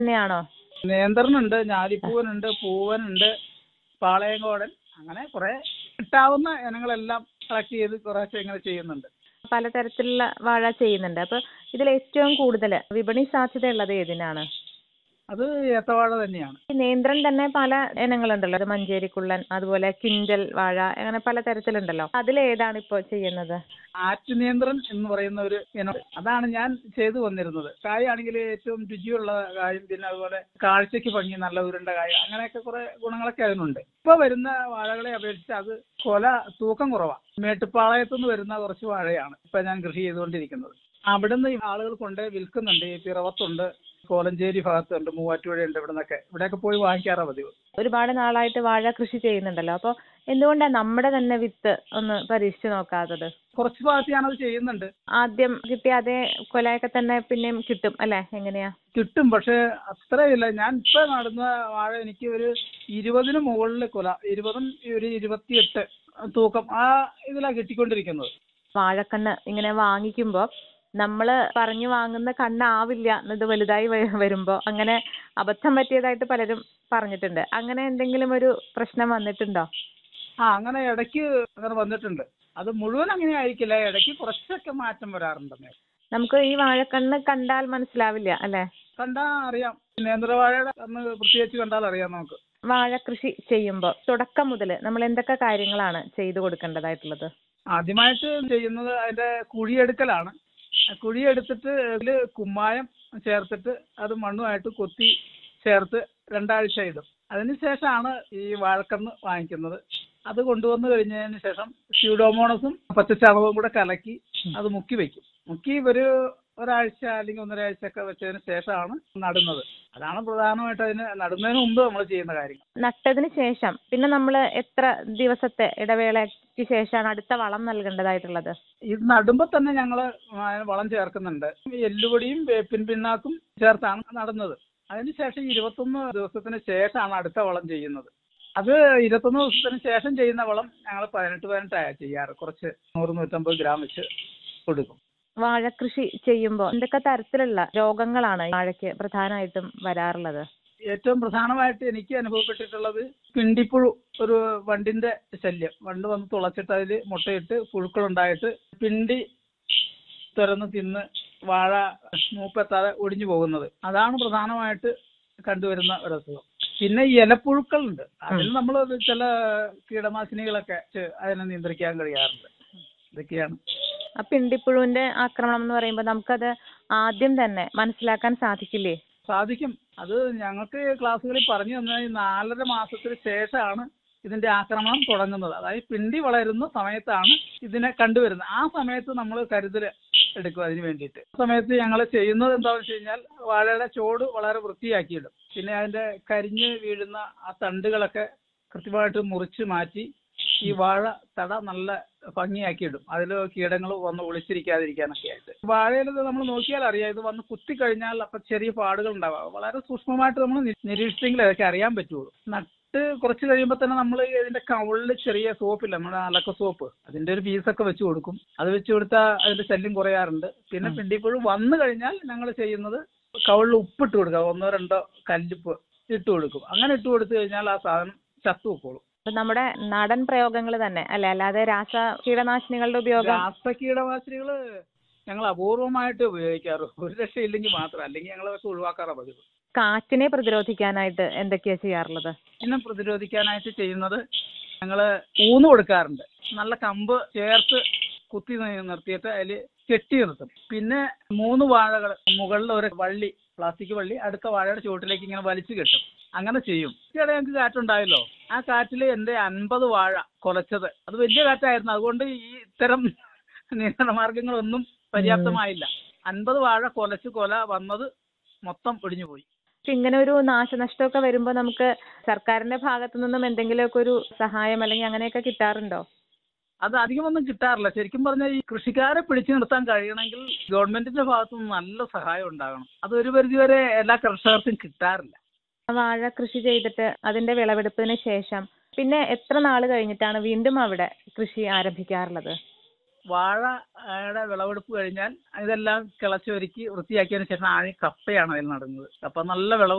തന്നെയാണോ നേന്ത്രനുണ്ട് ഞാലിപ്പൂവനുണ്ട് പൂവനുണ്ട് പാളയങ്കോടൻ അങ്ങനെ കുറെ കിട്ടാവുന്ന ഇനങ്ങളെല്ലാം കളക്ട് ചെയ്ത് കുറേശ്ശെ ഇങ്ങനെ ചെയ്യുന്നുണ്ട് പലതരത്തിലുള്ള വാഴ ചെയ്യുന്നുണ്ട് അപ്പൊ ഇതിൽ ഏറ്റവും കൂടുതൽ വിപണി സാധ്യതയുള്ളത് ഏതിനാണ് അത് ഏത്തവാഴ തന്നെയാണ് ഈ നേന്ത്രൻ തന്നെ പല ഇനങ്ങളുണ്ടല്ലോ അത് മഞ്ചേരിക്കുള്ളൻ അതുപോലെ കിഞ്ചൽ വാഴ അങ്ങനെ പല തരത്തിലുണ്ടല്ലോ അതിലേതാണ് ഇപ്പോൾ ചെയ്യുന്നത് ആറ്റുനിയന്ത്രൻ എന്ന് പറയുന്ന ഒരു ഇനം അതാണ് ഞാൻ ചെയ്തു വന്നിരുന്നത് കായാണെങ്കിൽ ഏറ്റവും രുചിയുള്ള കായും പിന്നെ അതുപോലെ കാഴ്ചയ്ക്ക് ഭംഗി നല്ല ഉരുണ്ട കായ അങ്ങനെയൊക്കെ കുറെ ഗുണങ്ങളൊക്കെ അതിനുണ്ട് ഇപ്പൊ വരുന്ന വാഴകളെ അപേക്ഷിച്ച് അത് കൊല തൂക്കം കുറവാണ് മേട്ടുപ്പാളയത്തു നിന്ന് വരുന്ന കുറച്ച് വാഴയാണ് ഇപ്പൊ ഞാൻ കൃഷി ചെയ്തുകൊണ്ടിരിക്കുന്നത് അവിടുന്ന് ഈ ആളുകൾ കൊണ്ട് വിൽക്കുന്നുണ്ട് ഈ പിറവത്തുണ്ട് കോലഞ്ചേരി ഭാഗത്തുണ്ട് മൂവാറ്റുപുഴയുണ്ട് ഇവിടെ നിന്നൊക്കെ ഇവിടെയൊക്കെ പോയി വാങ്ങിക്കാറാ പതിവ് ഒരുപാട് നാളായിട്ട് വാഴ കൃഷി ചെയ്യുന്നുണ്ടല്ലോ അപ്പോൾ എന്തുകൊണ്ടാണ് നമ്മുടെ തന്നെ വിത്ത് ഒന്ന് പരീക്ഷിച്ച് നോക്കാത്തത് കുറച്ച് ഭാഗത്ത് ഞാനത് ചെയ്യുന്നുണ്ട് ആദ്യം കിട്ടിയ അതേ കൊലയൊക്കെ തന്നെ പിന്നെയും കിട്ടും അല്ലേ എങ്ങനെയാ കിട്ടും പക്ഷെ അത്രയില്ല ഞാൻ ഇപ്പൊ നടുന്ന വാഴ എനിക്ക് ഒരു ഇരുപതിന് മുകളിൽ കൊല ഇരുപതും ഒരു ഇരുപത്തിയെട്ട് തൂക്കം ആ ഇതിലാ കിട്ടിക്കൊണ്ടിരിക്കുന്നത് വാഴക്കണ്ണ് ഇങ്ങനെ വാങ്ങിക്കുമ്പോൾ നമ്മൾ പറഞ്ഞു വാങ്ങുന്ന കണ്ണാവില്ല ഇത് വലുതായി വ- വരുമ്പോ അങ്ങനെ അബദ്ധം പറ്റിയതായിട്ട് പലരും പറഞ്ഞിട്ടുണ്ട് അങ്ങനെ എന്തെങ്കിലും ഒരു പ്രശ്നം വന്നിട്ടുണ്ടോ ആ അങ്ങനെ ഇടയ്ക്ക് അങ്ങനെ വന്നിട്ടുണ്ട് അത് മുഴുവൻ അങ്ങനെ ആയിരിക്കില്ല ഇടയ്ക്ക് കുറച്ചൊക്കെ മാറ്റം വരാറുണ്ടെന്നേ നമുക്ക് ഈ വാഴക്കണ്ണ് കണ്ടാൽ മനസ്സിലാവില്ല അല്ലേ കണ്ടാ അറിയാം നേന്ത്രവാഴയുടെ കണ്ണ് പ്രത്യേകിച്ച് കണ്ടാൽ അറിയാം നമുക്ക് വാഴ കൃഷി ചെയ്യുമ്പോൾ തുടക്കം മുതൽ നമ്മൾ എന്തൊക്കെ കാര്യങ്ങളാണ് ചെയ്തു കൊടുക്കേണ്ടതായിട്ടുള്ളത് ആദ്യമായിട്ട് ചെയ്യുന്നത് അതിന്റെ കുഴിയെടുക്കലാണ് ആ കുഴിയെടുത്തിട്ട് അതില് കുമ്മായം ചേർത്തിട്ട് അത് മണ്ണുമായിട്ട് കൊത്തി ചേർത്ത് രണ്ടാഴ്ച ഇടും അതിനുശേഷമാണ് ഈ വാഴക്കണ്ണ് വാങ്ങിക്കുന്നത് അത് കൊണ്ടുവന്ന് കഴിഞ്ഞതിന് ശേഷം സ്യൂഡോമോണസും പച്ചച്ചാണകവും കൂടെ കലക്കി അത് മുക്കി വെക്കും മുക്കി ഒരു ഒരാഴ്ച അല്ലെങ്കിൽ ഒന്നരാഴ്ച ഒക്കെ വെച്ചതിന് ശേഷമാണ് നടുന്നത് അതാണ് പ്രധാനമായിട്ട് അതിന് നടുന്നതിന് മുമ്പ് നമ്മൾ ചെയ്യുന്ന കാര്യങ്ങൾ നട്ടതിന് ശേഷം പിന്നെ നമ്മൾ എത്ര ദിവസത്തെ ഇടവേളയ്ക്ക് ശേഷമാണ് അടുത്ത വളം നൽകേണ്ടതായിട്ടുള്ളത് ഇത് നടുമ്പോൾ തന്നെ ഞങ്ങൾ വളം ചേർക്കുന്നുണ്ട് എല്ലുപൊടിയും വേപ്പിൻ പിണ്ണാക്കും ചേർത്താണ് നടുന്നത് അതിനുശേഷം ഇരുപത്തൊന്ന് ദിവസത്തിന് ശേഷമാണ് അടുത്ത വളം ചെയ്യുന്നത് അത് ഇരുപത്തൊന്ന് ദിവസത്തിന് ശേഷം ചെയ്യുന്ന വളം ഞങ്ങൾ പതിനെട്ട് പതിനെട്ടാണ് ചെയ്യാറ് കുറച്ച് നൂറ് നൂറ്റമ്പത് ഗ്രാം വെച്ച് കൊടുക്കും വാഴ കൃഷി ചെയ്യുമ്പോൾ എന്തൊക്കെ തരത്തിലുള്ള രോഗങ്ങളാണ് വാഴയ്ക്ക് പ്രധാനമായിട്ടും വരാറുള്ളത് ഏറ്റവും പ്രധാനമായിട്ട് എനിക്ക് അനുഭവപ്പെട്ടിട്ടുള്ളത് പിണ്ടിപ്പുഴു ഒരു വണ്ടിന്റെ ശല്യം വണ്ട് വന്ന് തുളച്ചിട്ട് അതിൽ മുട്ടയിട്ട് പുഴുക്കളുണ്ടായിട്ട് പിണ്ടി തുറന്ന് തിന്ന് വാഴ മൂപ്പെത്താതെ ഒടിഞ്ഞു പോകുന്നത് അതാണ് പ്രധാനമായിട്ട് കണ്ടുവരുന്ന ഒരു അസുഖം പിന്നെ ഈ ഇലപ്പുഴുക്കളുണ്ട് അതിൽ നമ്മൾ ചില കീടനാശിനികളൊക്കെ വെച്ച് അതിനെ നിയന്ത്രിക്കാൻ കഴിയാറുണ്ട് ഇതൊക്കെയാണ് ആ പിണ്ടിപ്പുഴുവിന്റെ ആക്രമണം എന്ന് പറയുമ്പോൾ നമുക്കത് ആദ്യം തന്നെ മനസ്സിലാക്കാൻ സാധിക്കില്ലേ സാധിക്കും അത് ഞങ്ങൾക്ക് ക്ലാസ്സുകളിൽ പറഞ്ഞു തന്നത് ഈ നാലര മാസത്തിന് ശേഷമാണ് ഇതിന്റെ ആക്രമണം തുടങ്ങുന്നത് അതായത് പിണ്ടി വളരുന്ന സമയത്താണ് ഇതിനെ കണ്ടുവരുന്നത് ആ സമയത്ത് നമ്മൾ കരുതൽ എടുക്കും അതിന് വേണ്ടിയിട്ട് ആ സമയത്ത് ഞങ്ങൾ ചെയ്യുന്നത് എന്താണെന്ന് വെച്ച് കഴിഞ്ഞാൽ വാഴയുടെ ചോട് വളരെ വൃത്തിയാക്കിയിടും പിന്നെ അതിന്റെ കരിഞ്ഞ് വീഴുന്ന ആ തണ്ടുകളൊക്കെ കൃത്യമായിട്ട് മുറിച്ച് മാറ്റി ഈ വാഴ തട നല്ല ഭംഗിയാക്കി ഇടും അതിൽ കീടങ്ങൾ വന്ന് ഒളിച്ചിരിക്കാതിരിക്കാനൊക്കെ ആയിട്ട് വാഴയിൽ നമ്മൾ നോക്കിയാൽ അറിയാം ഇത് വന്ന് കുത്തി കഴിഞ്ഞാൽ അപ്പൊ ചെറിയ പാടുകൾ ഉണ്ടാവാം വളരെ സൂക്ഷ്മമായിട്ട് നമ്മൾ നിരീക്ഷിച്ചെങ്കിൽ അതൊക്കെ അറിയാൻ പറ്റുള്ളൂ നട്ട് കുറച്ച് കഴിയുമ്പോൾ തന്നെ നമ്മൾ ഇതിന്റെ കവളിൽ ചെറിയ സോപ്പില്ല നമ്മുടെ അലക്ക സോപ്പ് അതിന്റെ ഒരു പീസൊക്കെ വെച്ച് കൊടുക്കും അത് വെച്ച് കൊടുത്താൽ അതിന്റെ ശല്യം കുറയാറുണ്ട് പിന്നെ പിണ്ടിപ്പുഴു വന്നു കഴിഞ്ഞാൽ ഞങ്ങൾ ചെയ്യുന്നത് കവളിൽ ഉപ്പിട്ട് കൊടുക്കുക ഒന്നോ രണ്ടോ കല്ലുപ്പ് ഇട്ട് കൊടുക്കും അങ്ങനെ ഇട്ട് കൊടുത്തു കഴിഞ്ഞാൽ ആ സാധനം ചത്തു വെക്കോളും അപ്പൊ നമ്മുടെ നാടൻ പ്രയോഗങ്ങൾ തന്നെ അല്ലെ അല്ലാതെ രാസ കീടനാശിനികളുടെ ഉപയോഗം രാസകീടനാശിനികൾ ഞങ്ങൾ അപൂർവമായിട്ട് ഉപയോഗിക്കാറ് ഒരു രക്ഷയില്ലെങ്കിൽ മാത്രം അല്ലെങ്കിൽ ഞങ്ങൾ അതൊക്കെ ഒഴിവാക്കാറാണ് പതിവ് കാറ്റിനെ പ്രതിരോധിക്കാനായിട്ട് എന്തൊക്കെയാ ചെയ്യാറുള്ളത് ഇതിനെ പ്രതിരോധിക്കാനായിട്ട് ചെയ്യുന്നത് ഞങ്ങൾ ഊന്ന് കൊടുക്കാറുണ്ട് നല്ല കമ്പ് ചേർത്ത് കുത്തി നി- നിർത്തിയിട്ട് അതിൽ കെട്ടി നിർത്തും പിന്നെ മൂന്ന് വാഴകൾ മുകളിൽ ഒരു വള്ളി പ്ലാസ്റ്റിക് വള്ളി അടുത്ത വാഴയുടെ ചുവട്ടിലേക്ക് ഇങ്ങനെ വലിച്ചു കെട്ടും അങ്ങനെ ചെയ്യും ഈയിടെ ഞങ്ങൾക്ക് കാറ്റുണ്ടായല്ലോ ആ കാറ്റിൽ എൻ്റെ അൻപത് വാഴ കുലച്ചത് അത് വലിയ കാറ്റായിരുന്നു അതുകൊണ്ട് ഈ ഇത്തരം നിയന്ത്രണ മാർഗങ്ങളൊന്നും പര്യാപ്തമായില്ല അൻപത് വാഴ കുലച്ച് കൊല വന്നത് മൊത്തം ഒടിഞ്ഞു പോയി പക്ഷെ ഇങ്ങനെ ഒരു നാശനഷ്ടമൊക്കെ വരുമ്പോൾ നമുക്ക് സർക്കാരിന്റെ ഭാഗത്തു നിന്നും എന്തെങ്കിലുമൊക്കെ ഒരു സഹായം അല്ലെങ്കിൽ അങ്ങനെയൊക്കെ കിട്ടാറുണ്ടോ അത് അധികമൊന്നും കിട്ടാറില്ല ശരിക്കും പറഞ്ഞാൽ ഈ കൃഷിക്കാരെ പിടിച്ചു നിർത്താൻ കഴിയണമെങ്കിൽ ഗവൺമെന്റിന്റെ ഭാഗത്തു നിന്ന് നല്ല സഹായം ഉണ്ടാകണം അത് ഒരു പരിധിവരെ എല്ലാ കർഷകർക്കും കിട്ടാറില്ല വാഴ കൃഷി ചെയ്തിട്ട് അതിന്റെ വിളവെടുപ്പിന് ശേഷം പിന്നെ എത്ര നാൾ കഴിഞ്ഞിട്ടാണ് വീണ്ടും അവിടെ കൃഷി ആരംഭിക്കാറുള്ളത് വാഴയുടെ വിളവെടുപ്പ് കഴിഞ്ഞാൽ ഇതെല്ലാം കിളച്ചൊരുക്കി വൃത്തിയാക്കിയതിന് ശേഷം ആദ്യം കപ്പയാണ് അതിൽ നടുന്നത് കപ്പ നല്ല വിളവ്